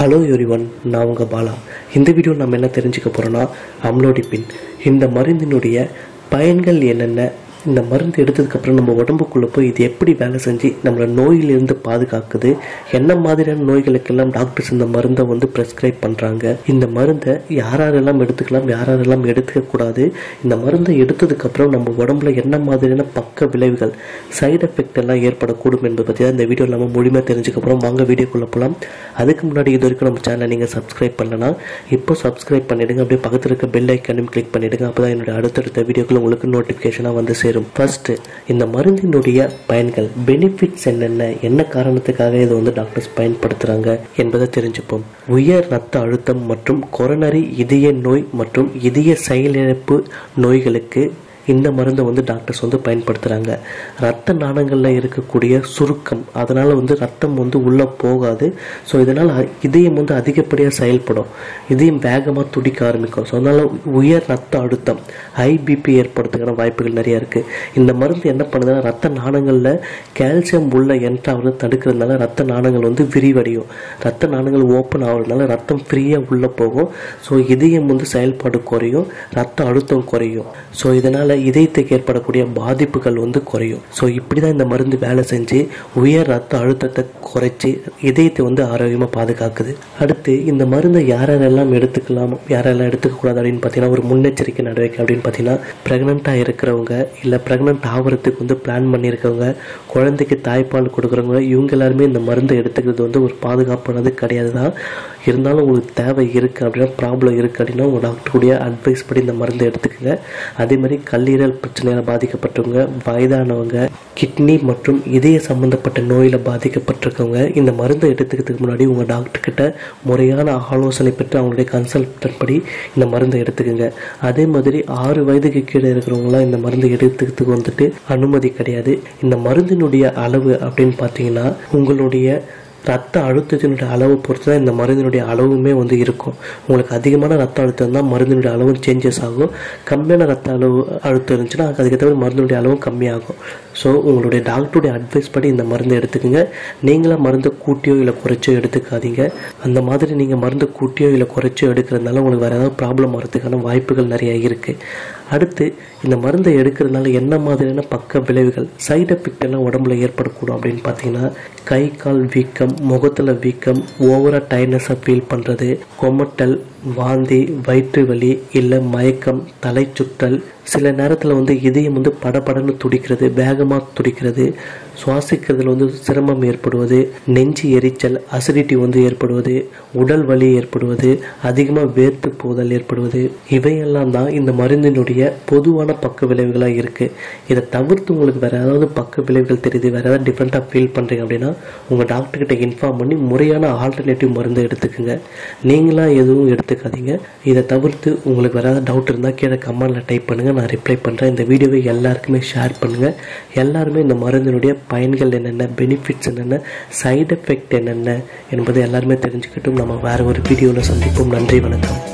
hello everyone நான் உங்கள் பாலா இந்த வீடியோ நம்ம என்ன தெரிஞ்சுக்க போகிறோன்னா அம்லோடிப்பின் இந்த மருந்தினுடைய பயன்கள் என்னென்ன இந்த மருந்து எடுத்ததுக்கப்புறம் நம்ம உடம்புக்குள்ளே போய் இது எப்படி வேலை செஞ்சு நம்மளை நோயிலிருந்து பாதுகாக்குது என்ன மாதிரியான நோய்களுக்கெல்லாம் டாக்டர்ஸ் இந்த மருந்தை வந்து ப்ரெஸ்கிரைப் பண்ணுறாங்க இந்த மருந்தை யாரெல்லாம் எடுத்துக்கலாம் யாரெல்லாம் எடுத்துக்கக்கூடாது இந்த மருந்தை எடுத்ததுக்கப்புறம் நம்ம உடம்புல என்ன மாதிரியான பக்க விளைவுகள் சைடு எஃபெக்ட் எல்லாம் ஏற்படக்கூடும் என்பதை பற்றி தான் இந்த வீடியோ நம்ம முழுமையாக தெரிஞ்சுக்க போகிறோம் வாங்க வீடியோக்குள்ளே போகலாம் அதுக்கு முன்னாடி இது வரைக்கும் நம்ம சேனலை நீங்கள் சப்ஸ்கிரைப் பண்ணலனா இப்போ சப்ஸ்கிரைப் பண்ணிடுங்க அப்படியே பக்கத்தில் இருக்க பெல் ஐக்கானையும் கிளிக் பண்ணிடுங்க அப்போ தான் என்னோட அடுத்தடுத்த வீடியோக்குள்ள உங்களுக்கு நோட்டிஃபிகேஷனாக வந்து சேரும் ஃபர்ஸ்ட் இந்த மருந்தினுடைய பயன்கள் பெனிஃபிட்ஸ் என்னென்ன என்ன காரணத்துக்காக இதை வந்து டாக்டர்ஸ் பயன்படுத்துகிறாங்க என்பதை தெரிஞ்சுப்போம் உயர் ரத்த அழுத்தம் மற்றும் கொரோனரி இதய நோய் மற்றும் இதய செயலிழப்பு நோய்களுக்கு இந்த மருந்தை வந்து டாக்டர்ஸ் வந்து பயன்படுத்துகிறாங்க ரத்த நாணங்களில் இருக்கக்கூடிய சுருக்கம் அதனால் வந்து ரத்தம் வந்து உள்ளே போகாது ஸோ இதனால் இதயம் வந்து அதிகப்படியாக செயல்படும் இதயம் வேகமாக துடிக்க ஆரம்பிக்கும் ஸோ அதனால் உயர் ரத்த அழுத்தம் ஹை பிபி ஏற்படுறதுக்கான வாய்ப்புகள் நிறையா இருக்குது இந்த மருந்து என்ன பண்ணுதுன்னா ரத்த நாணங்களில் கால்சியம் உள்ள என்ட்ராவது தடுக்கிறதுனால ரத்த நாணங்கள் வந்து விரிவடையும் ரத்த நாணங்கள் ஓப்பன் ஆகிறதுனால ரத்தம் ஃப்ரீயாக உள்ளே போகும் ஸோ இதயம் வந்து செயல்பாடு குறையும் ரத்த அழுத்தம் குறையும் ஸோ இதனால் இதயத்துக்கு ஏற்படக்கூடிய பாதிப்புகள் வந்து குறையும் ஸோ இப்படி தான் இந்த மருந்து வேலை செஞ்சு உயர் ரத்த அழுத்தத்தை குறைச்சி இதயத்தை வந்து ஆரோக்கியமாக பாதுகாக்குது அடுத்து இந்த மருந்தை யாரெல்லாம் எடுத்துக்கலாம் யாரெல்லாம் எடுத்துக்கக்கூடாது அப்படின்னு பார்த்தீங்கன்னா ஒரு முன்னெச்சரிக்கை நடவடிக்கை அப்படின்னு பார்த்தீங்கன்னா ப்ரெக்னெண்ட்டாக இருக்கிறவங்க இல்லை ப்ரெக்னென்ட் ஆகிறதுக்கு வந்து பிளான் பண்ணியிருக்கவங்க குழந்தைக்கு தாய்ப்பால் கொடுக்குறவங்க இவங்க எல்லாருமே இந்த மருந்தை எடுத்துக்கிறது வந்து ஒரு பாதுகாப்பானது கிடையாது தான் இருந்தாலும் உங்களுக்கு தேவை இருக்குது அப்படின்னா ப்ராப்ளம் இருக்குது அப்படின்னா உங்கள் டாக்டருடைய அட்வைஸ் படி இந்த மருந்தை எடுத்துக்கோங்க அதே மாதிரி கல்லீரல் பிரச்சனையால் பாதிக்கப்பட்டவங்க வயதானவங்க கிட்னி மற்றும் இதய சம்மந்தப்பட்ட நோயில் பாதிக்கப்பட்டிருக்கவங்க இந்த மருந்தை எடுத்துக்கிறதுக்கு முன்னாடி உங்கள் டாக்டர்கிட்ட முறையான ஆலோசனை பெற்று அவங்களுடைய கன்சல்டன் படி இந்த மருந்தை எடுத்துக்கோங்க அதே மாதிரி ஆறு வயதுக்கு கீழே இருக்கிறவங்களாம் இந்த மருந்து எடுத்துக்கிறதுக்கு வந்துட்டு அனுமதி கிடையாது இந்த மருந்தினுடைய அளவு அப்படின்னு பார்த்தீங்கன்னா உங்களுடைய ரத்த அழுத்தத்தினுடைய அளவை பொறுத்து தான் இந்த மருந்தினுடைய அளவுமே வந்து இருக்கும் உங்களுக்கு அதிகமான ரத்த அழுத்தம் தான் மருந்தினுடைய அளவும் சேஞ்சஸ் ஆகும் கம்மியான ரத்த அளவு அழுத்தம் இருந்துச்சுன்னா அதுக்கேற்ற மருந்தினுடைய அளவும் கம்மியாகும் ஸோ உங்களுடைய டாக்டருடைய அட்வைஸ் படி இந்த மருந்தை எடுத்துக்கோங்க நீங்களாக மருந்தை கூட்டியோ இல்லை குறைச்சோ எடுத்துக்காதீங்க அந்த மாதிரி நீங்கள் மருந்து கூட்டியோ இல்லை குறைச்சோ எடுக்கிறதுனால உங்களுக்கு வேறு ஏதாவது ப்ராப்ளம் வரதுக்கான வாய்ப்புகள் நிறைய இருக்குது அடுத்து இந்த மருந்தை எடுக்கிறதுனால என்ன மாதிரியான பக்க விளைவுகள் சைடு எஃபெக்ட் எல்லாம் உடம்புல ஏற்படக்கூடும் அப்படின்னு பார்த்தீங்கன்னா கை கால் வீக்கம் முகத்தில் வீக்கம் ஓவராக டயர்னஸாக ஃபீல் பண்ணுறது கொமட்டல் வாந்தி வயிற்று வலி இல்லை மயக்கம் தலை சுற்றல் சில நேரத்தில் வந்து இதயம் வந்து படபடன்னு துடிக்கிறது வேகமாக துடிக்கிறது சுவாசிக்கிறதுல வந்து சிரமம் ஏற்படுவது நெஞ்சு எரிச்சல் அசிடிட்டி வந்து ஏற்படுவது உடல் வலி ஏற்படுவது அதிகமாக வேர்த்து போதல் ஏற்படுவது இவையெல்லாம் தான் இந்த மருந்தினுடைய பொதுவான பக்க விளைவுகளாக இருக்குது இதை தவிர்த்து உங்களுக்கு வேறு ஏதாவது பக்க விளைவுகள் தெரியுது வேறு ஏதாவது டிஃப்ரெண்ட்டாக ஃபீல் பண்ணுறீங்க அப்படின்னா உங்கள் டாக்டர்கிட்ட இன்ஃபார்ம் பண்ணி முறையான ஆல்டர்னேட்டிவ் மருந்து எடுத்துக்கோங்க நீங்களாம் எதுவும் எடுத்துக்காதீங்க இதை தவிர்த்து உங்களுக்கு வேறு ஏதாவது டவுட் இருந்தால் கீழே கமெண்டில் டைப் பண்ணுங்கள் நான் ரிப்ளை பண்ணுறேன் இந்த வீடியோவை எல்லாருக்குமே ஷேர் பண்ணுங்கள் எல்லாருமே இந்த மருந்தினுடைய பயன்கள் என்னென்ன பெனிஃபிட்ஸ் என்னென்ன சைடு எஃபெக்ட் என்னென்ன என்பதை எல்லாருமே தெரிஞ்சுக்கிட்டும் நம்ம வேறு ஒரு வீடியோவில் சந்திப்போம் நன்றி வணக்கம்